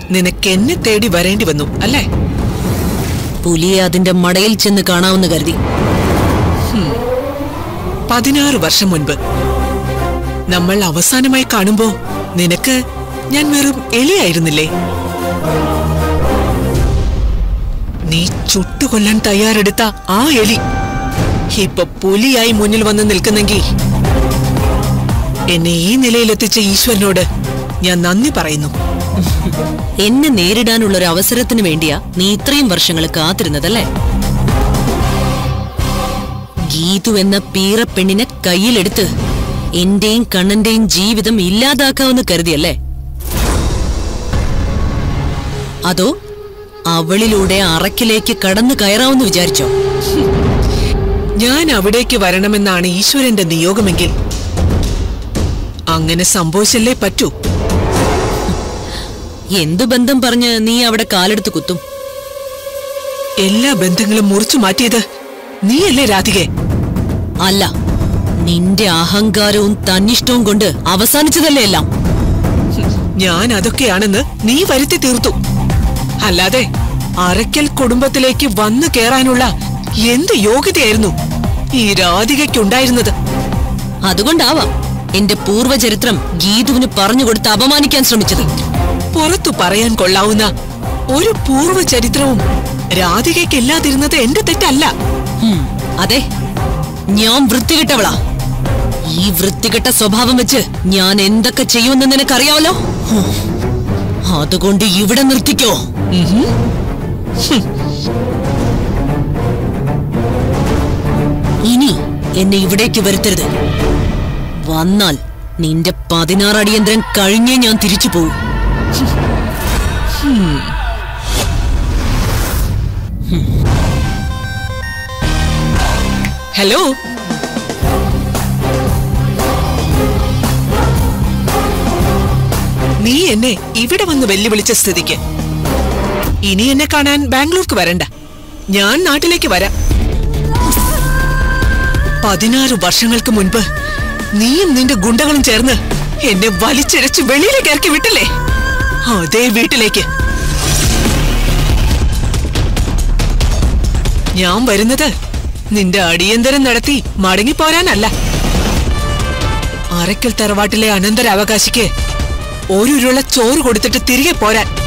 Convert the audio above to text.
നിനക്ക് എന്നെ തേടി വരേണ്ടി വന്നു അല്ലേ പുലിയെ അതിന്റെ മടയിൽ ചെന്ന് കാണാമെന്ന് കരുതി പതിനാറ് വർഷം മുൻപ് നമ്മൾ അവസാനമായി കാണുമ്പോ നിനക്ക് ഞാൻ വെറും എലിയായിരുന്നില്ലേ നീ ചുട്ടുകൊല്ലാൻ തയ്യാറെടുത്ത ആ എലി ഇപ്പൊ പുലിയായി മുന്നിൽ വന്ന് നിൽക്കുന്നെങ്കിൽ എന്നെ ഈ നിലയിലെത്തിച്ച ഈശ്വരനോട് ഞാൻ നന്ദി പറയുന്നു എന്നെ നേരിടാനുള്ള ഒരു അവസരത്തിന് വേണ്ടിയാ നീ ഇത്രയും വർഷങ്ങൾ കാത്തിരുന്നതല്ലേ ഗീതു എന്ന പീറപ്പെണ്ണിനെ കയ്യിലെടുത്ത് എന്റെയും കണ്ണന്റെയും ജീവിതം ഇല്ലാതാക്കാമെന്ന് കരുതിയല്ലേ അതോ അവളിലൂടെ അറക്കിലേക്ക് കടന്നു കയറാമെന്ന് വിചാരിച്ചോ ഞാൻ അവിടേക്ക് വരണമെന്നാണ് ഈശ്വരന്റെ നിയോഗമെങ്കിൽ അങ്ങനെ സംഭവിച്ചല്ലേ പറ്റൂ എന്തു ബന്ധം പറഞ്ഞ് നീ അവിടെ കാലെടുത്ത് കുത്തും എല്ലാ ബന്ധങ്ങളും മുറിച്ചു മാറ്റിയത് നീയല്ലേ രാധികെ അല്ല നിന്റെ അഹങ്കാരവും തന്നിഷ്ടവും കൊണ്ട് അവസാനിച്ചതല്ലേ എല്ലാം ഞാൻ അതൊക്കെയാണെന്ന് നീ വരുത്തി തീർത്തു അല്ലാതെ അരക്കൽ കുടുംബത്തിലേക്ക് വന്നു കേറാനുള്ള എന്ത് യോഗ്യതയായിരുന്നു ഈ രാധികയ്ക്കുണ്ടായിരുന്നത് അതുകൊണ്ടാവാം എന്റെ പൂർവ്വചരിത്രം ഗീതുവിന് പറഞ്ഞുകൊടുത്ത് അപമാനിക്കാൻ ശ്രമിച്ചത് പുറത്തു പറയാൻ കൊള്ളാവുന്ന ഒരു പൂർവ്വ ചരിത്രവും രാധികയ്ക്കില്ലാതിരുന്നത് എന്റെ തെറ്റല്ല ഹും, അതെ ഞാൻ വൃത്തികെട്ടവളാ ഈ വൃത്തികെട്ട സ്വഭാവം വെച്ച് ഞാൻ എന്തൊക്കെ ചെയ്യുമെന്ന് നിനക്കറിയാമല്ലോ ഹും, അതുകൊണ്ട് ഇവിടെ നിർത്തിക്കോ ഇനി എന്നെ ഇവിടേക്ക് വരുത്തരുത് വന്നാൽ നിന്റെ പതിനാറ് അടിയന്തരം കഴിഞ്ഞേ ഞാൻ തിരിച്ചു പോകും ഹലോ നീ എന്നെ ഇവിടെ വന്ന് വെല്ലുവിളിച്ച സ്ഥിതിക്ക് ഇനി എന്നെ കാണാൻ ബാംഗ്ലൂർക്ക് വരണ്ട ഞാൻ നാട്ടിലേക്ക് വരാം പതിനാറ് വർഷങ്ങൾക്ക് മുൻപ് നീയും നിന്റെ ഗുണ്ടകളും ചേർന്ന് എന്നെ വലിച്ചിഴച്ച് വെളിയിലേക്ക് ഇറക്കി വിട്ടില്ലേ അതേ വീട്ടിലേക്ക് ഞാൻ വരുന്നത് നിന്റെ അടിയന്തരം നടത്തി മടങ്ങിപ്പോരാനല്ല അറയ്ക്കൽ തറവാട്ടിലെ അനന്തരാവകാശിക്ക് ഒരുരുള ചോറ് കൊടുത്തിട്ട് തിരികെ പോരാൻ